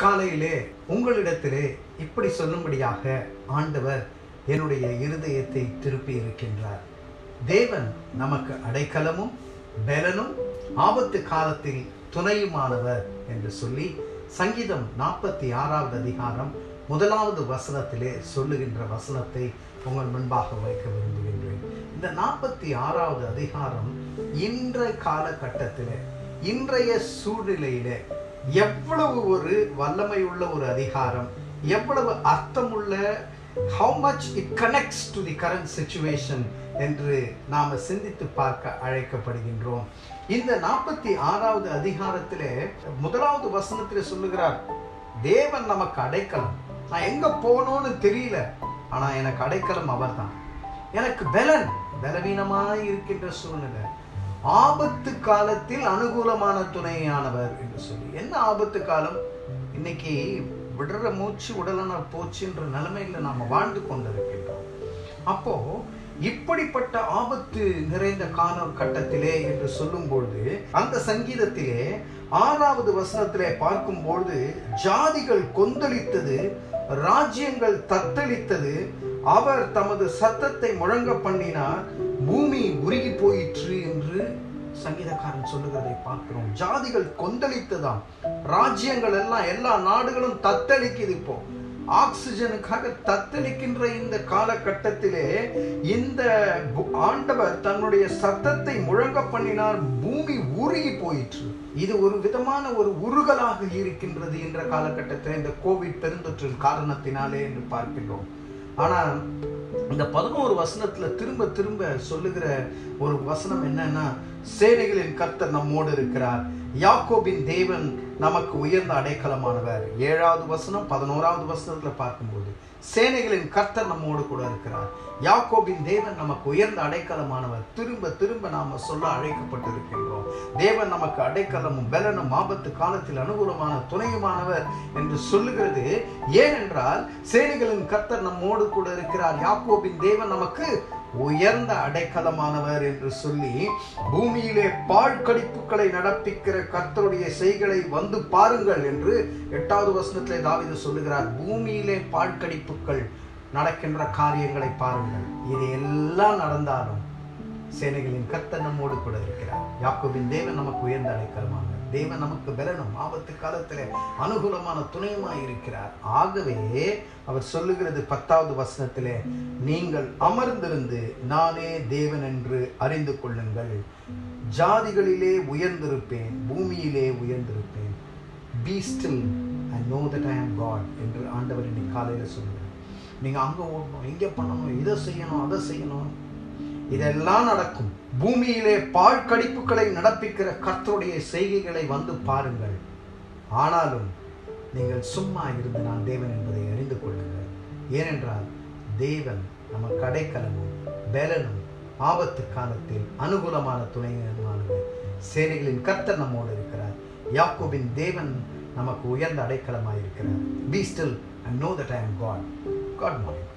காலையிலே உங்களிடத்திலே இப்படி சொல்லும்படியாக ஆண்டவர் என்னுடைய இருதயத்தை திருப்பி இருக்கின்றார் தேவன் நமக்கு அடைக்கலமும் பலனும் ஆபத்து காலத்தில் துணையுமானவர் என்று சொல்லி சங்கீதம் நாற்பத்தி ஆறாவது அதிகாரம் முதலாவது வசனத்திலே சொல்லுகின்ற வசனத்தை உங்கள் முன்பாக வைக்க விரும்புகின்றேன் இந்த நாற்பத்தி ஆறாவது அதிகாரம் இன்றைய காலகட்டத்திலே இன்றைய சூழ்நிலையிலே எவ்வளவு ஒரு வல்லமை உள்ள ஒரு அதிகாரம் எவ்வளவு அர்த்தமுள்ள how much it connects to the current situation என்று நாம சிந்தித்து பார்க்க அழைக்கப்படுகின்றோம் இந்த நாற்பத்தி ஆறாவது அதிகாரத்திலே முதலாவது வசனத்திலே சொல்லுகிறார் தேவன் நமக்கு அடைக்கலம் நான் எங்க போகணும்னு தெரியல ஆனா எனக்கு அடைக்கலம் அவர்தான் எனக்கு பலன் பலவீனமாய் இருக்கின்ற சூழ்நிலை ஆபத்து காலத்தில் அனுகூலமான துணையானவர் என்று சொல்லி என்ன ஆபத்து காலம் இன்னைக்கு விடுற மூச்சு உடலான போச்சுன்ற நிலைமையில நாம வாழ்ந்து கொண்டிருக்கின்றோம் அப்போ இப்படிப்பட்ட ஆபத்து நிறைந்த காலகட்டத்திலே என்று சொல்லும்பொழுது அந்த சங்கீதத்திலே ஆறாவது வசனத்திலே பார்க்கும்பொழுது ஜாதிகள் கொந்தளித்தது ராஜ்யங்கள் தத்தளித்தது அவர் தமது சத்தத்தை முழங்க பண்ணினார் பூமி உருகி போயிற்று என்று சங்கீதக்காரன் சொல்லுகிறதை பார்க்கிறோம் ஜாதிகள் கொந்தளித்ததாம் ராஜ்யங்கள் எல்லாம் எல்லா நாடுகளும் தத்தளிக்குது இப்போ ஆக்சிஜனுக்காக தத்தளிக்கின்ற இந்த காலகட்டத்திலே இந்த ஆண்டவர் தன்னுடைய சத்தத்தை முழங்க பண்ணினார் பூமி உருகி போயிற்று இது ஒரு விதமான ஒரு உருகலாக இருக்கின்றது என்ற காலகட்டத்தில் இந்த கோவிட் பெருந்தொற்றின் காரணத்தினாலே என்று பார்க்கின்றோம் ஆனால் இந்த பதினோரு வசனத்துல திரும்ப திரும்ப சொல்லுகிற ஒரு வசனம் என்னன்னா சேனைகளின் கர்த்தர் நம்மோடு இருக்கிறார் யாக்கோபின் தேவன் நமக்கு உயர்ந்த அடைக்கலமானவர் ஏழாவது வசனம் பதினோராவது வசனத்துல பார்க்கும்போது சேனைகளின் கர்த்தர் நம்மோடு கூட இருக்கிறார் யாக்கோபின் தேவன் நமக்கு உயர்ந்த அடைக்கலமானவர் திரும்ப திரும்ப நாம சொல்ல அழைக்கப்பட்டிருக்கின்றோம் தேவன் நமக்கு அடைக்கலமும் பலனும் ஆபத்து காலத்தில் அனுகூலமான துணையுமானவர் என்று சொல்லுகிறது ஏனென்றால் சேனைகளின் கர்த்தர் நம்மோடு கூட இருக்கிறார் யாக்கோபின் தேவன் நமக்கு உயர்ந்த அடைக்கலமானவர் என்று சொல்லி பூமியிலே பால் கடிப்புகளை நடப்பிக்கிற கர்த்தருடைய செய்களை வந்து பாருங்கள் என்று எட்டாவது வசனத்திலே தாவித சொல்லுகிறார் பூமியிலே பால் கடிப்புகள் நடக்கின்ற காரியங்களை பாருங்கள் இது எல்லாம் நடந்தாலும் சேனைகளின் கர்த்தர் நம்மோடு கூட இருக்கிறார் யாக்கோபின் தேவன் நமக்கு உயர்ந்த அடைக்கலமான தேவன் நமக்கு பலனும் ஆபத்து காலத்தில் அனுகூலமான துணையுமாய் இருக்கிறார் ஆகவே அவர் சொல்லுகிறது பத்தாவது வசனத்திலே நீங்கள் அமர்ந்திருந்து நானே தேவன் என்று அறிந்து கொள்ளுங்கள் ஜாதிகளிலே உயர்ந்திருப்பேன் பூமியிலே உயர்ந்திருப்பேன் be still I know that I am God என்று ஆண்டவர் இன்னைக்கு காலையில் சொல்லுங்கள் நீங்கள் அங்கே ஓடணும் இங்கே பண்ணணும் இதை செய்யணும் அதை செய்யணும் இதெல்லாம் நடக்கும் பூமியிலே பால் கடிப்புகளை நடப்பிக்கிற கர்த்தருடைய செய்கைகளை வந்து பாருங்கள் ஆனாலும் நீங்கள் சும்மா இருந்து நான் தேவன் என்பதை அறிந்து கொள்ளுங்கள் ஏனென்றால் தேவன் நம்ம கடைக்கலமும் பலனும் ஆபத்து காலத்தில் அனுகூலமான துணையானது சேனைகளின் கர்த்தர் நம்மோடு இருக்கிறார் யாக்கோபின் தேவன் நமக்கு உயர்ந்த அடைக்கலமாக இருக்கிறார் be still and know that I am God God morning